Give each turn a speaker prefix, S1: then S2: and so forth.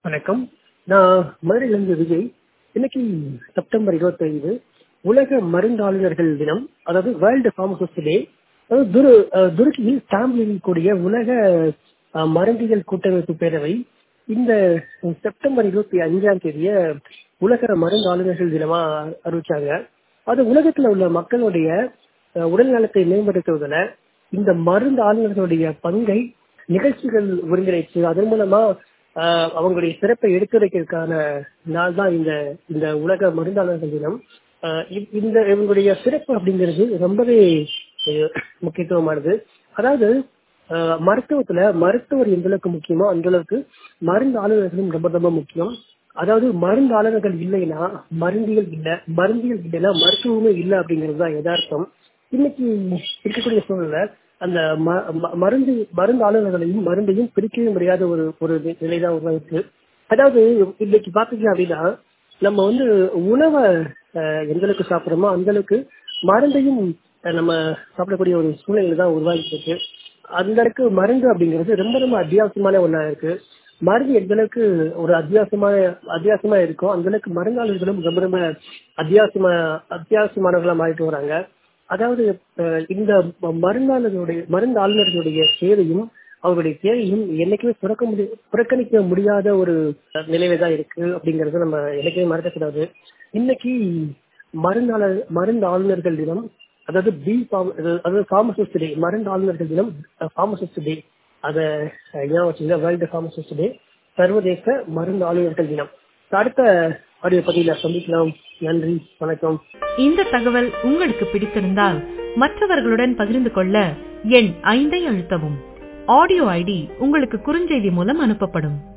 S1: வணக்கம் நான் மதுரையிலிருந்து விஜய் இன்னைக்கு செப்டம்பர் இருபத்தைந்து உலக மருந்தாளுநர்கள் தினம் அதாவது வேர்ல்டு ஃபார்மசிஸ்ட் டே அதாவது துரு அஹ், துருக்கியில் ஸ்டாம்பில் கூடிய உலக அஹ், மருந்தியல் கூட்டமைப்பு பேரவை இந்த செப்டம்பர் இருபத்தி அஞ்சாம் தேதிய உலக மருந்தாளுநர்கள் தினமா அறிவிச்சாங்க அது உலகத்துல உள்ள மக்களுடைய அஹ், உடல் நலத்தை மேம்படுத்துவதில் இந்த மருந்து ஆளுநர்களுடைய பங்கை நிகழ்ச்சிகள் ஒருங்கிணைச்சு அதன் மூலமா ஆஹ், அவங்களுடைய சிறப்பை எடுத்துரைக்கிறதுக்கான நாள் தான் இந்த இந்த உலக மருந்தாளர்கள் தினம் ஆஹ், இ- இந்த இவங்களுடைய சிறப்பு அப்படிங்கிறது ரொம்பவே அஹ், முக்கியத்துவமானது அதாவது ஆஹ், மருத்துவத்துல மருத்துவர் எந்த அளவுக்கு முக்கியமோ அந்த அளவுக்கு மருந்து ஆளுநர்களும் ரொம்ப ரொம்ப முக்கியம் அதாவது மருந்து ஆளுநர்கள் இல்லைன்னா மருந்தியல் இல்லை மருந்தியல் இல்லைன்னா மருத்துவமே இல்லை அப்படிங்கிறது தான் யதார்த்தம் இன்னைக்கு இருக்கக்கூடிய சூழல்ல அந்த ம- ம- மருந்து மருந்து ஆளுநர்களையும் மருந்தையும் பிரிக்கவே முடியாத ஒரு ஒரு நி- நிலைதான் உருவாயிருக்கு அதாவது இன்னைக்கு பாத்தீங்க அப்படின்னா நம்ம வந்து உணவை அஹ், எந்த அளவுக்கு சாப்பிடுறோமோ அந்த அளவுக்கு மருந்தையும் அஹ், நம்ம சாப்பிடக்கூடிய ஒரு சூழ்நிலை தான் உருவாகிட்டு இருக்கு அந்த அளவுக்கு மருந்து அப்படிங்கிறது ரொம்ப ரொம்ப அத்தியாவசியமான ஒண்ணா இருக்கு மருந்து எந்த அளவுக்கு ஒரு அத்தியாவசியமான அத்தியாவசியமா இருக்கோ அந்த அளவுக்கு மருந்தாளர்களும் ரொம்ப ரொம்ப அத்தியாவசியமா அத்தியாவசியமானவர்களா மாறிட்டு வராங்க அதாவது அஹ், இந்த ம- மருந்தாளர்களுடைய மருந்து ஆளுநர்களுடைய சேவையும் அவருடைய தேவையும் என்னைக்குமே புறக்க முடி புறக்கணிக்க முடியாத ஒரு நிலையில தான் இருக்கு அப்படிங்கறத நம்ம என்னைக்குமே மறக்கக்கூடாது இன்னைக்கு மருந்தாளர் மருந்து ஆளுநர்கள் தினம் அதாவது பி அதாவது ஃபார்மசிஸ்ட் டே மருந்து ஆளுநர்கள் தினம் ஃபார்மசிஸ்ட் டே அதை ஞாபகம் வச்சுங்க வேர்ல்டு ஃபார்மசிஸ்ட் டே சர்வதேச மருந்து ஆளுநர்கள் தினம் அடுத்த ஆடியோ பதிவுல சந்திக்கலாம் நன்றி வணக்கம்
S2: இந்த தகவல் உங்களுக்கு பிடித்திருந்தால் மற்றவர்களுடன் பகிர்ந்து கொள்ள எண் ஐந்தை அழுத்தவும் ஆடியோ ஐடி உங்களுக்கு குறுஞ்செய்தி மூலம் அனுப்பப்படும்